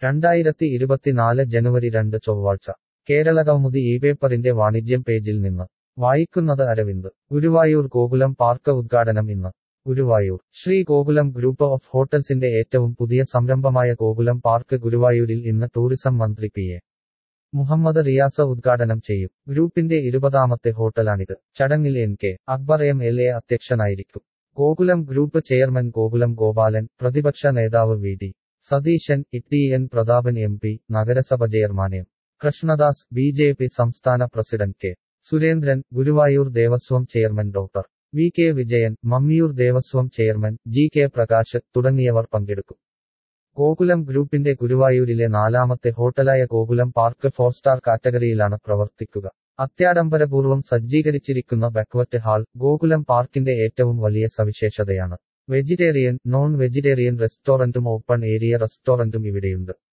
രണ്ടായിരത്തി ഇരുപത്തിനാല് ജനുവരി രണ്ട് ചൊവ്വാഴ്ച കേരളകൗമുദി ഈ പേപ്പറിന്റെ വാണിജ്യം പേജിൽ നിന്ന് വായിക്കുന്നത് അരവിന്ദ് ഗുരുവായൂർ ഗോകുലം പാർക്ക് ഉദ്ഘാടനം ഇന്ന് ഗുരുവായൂർ ശ്രീ ഗോകുലം ഗ്രൂപ്പ് ഓഫ് ഹോട്ടൽസിന്റെ ഏറ്റവും പുതിയ സംരംഭമായ ഗോകുലം പാർക്ക് ഗുരുവായൂരിൽ ഇന്ന് ടൂറിസം മന്ത്രി പി എ മുഹമ്മദ് റിയാസ ഉദ്ഘാടനം ചെയ്യും ഗ്രൂപ്പിന്റെ ഇരുപതാമത്തെ ഹോട്ടലാണിത് ചടങ്ങിൽ N K Akbar M L A അധ്യക്ഷനായിരിക്കും ഗോകുലം ഗ്രൂപ്പ് ചെയർമാൻ ഗോകുലം ഗോപാലൻ പ്രതിപക്ഷ നേതാവ് V D Satheesan E N Prathapan M P നഗരസഭ chairman M Krishnadas B J P സംസ്ഥാന president K Surendran Guruvayur Devaswom chairman doctor V K Vijayan Mammiyur Devaswom chairman G K Prakash തുടങ്ങിയവർ പങ്കെടുക്കും ഗോകുലം ഗ്രൂപ്പിന്റെ ഗുരുവായൂരിലെ നാലാമത്തെ ഹോട്ടലായ ഗോകുലം പാർക്ക് ഫോർ സ്റ്റാർ കാറ്റഗറിയിലാണ് പ്രവർത്തിക്കുക അത്യാഡംബരപൂർവ്വം സജ്ജീകരിച്ചിരിക്കുന്ന ബക്വറ്റ് ഹാൾ ഗോകുലം പാർക്കിന്റെ ഏറ്റവും വലിയ സവിശേഷതയാണ് വെജിറ്റേറിയൻ നോൺ വെജിറ്റേറിയൻ റെസ്റ്റോറന്റും ഓപ്പൺ ഏരിയ റെസ്റ്റോറന്റും ഇവിടെയുണ്ട്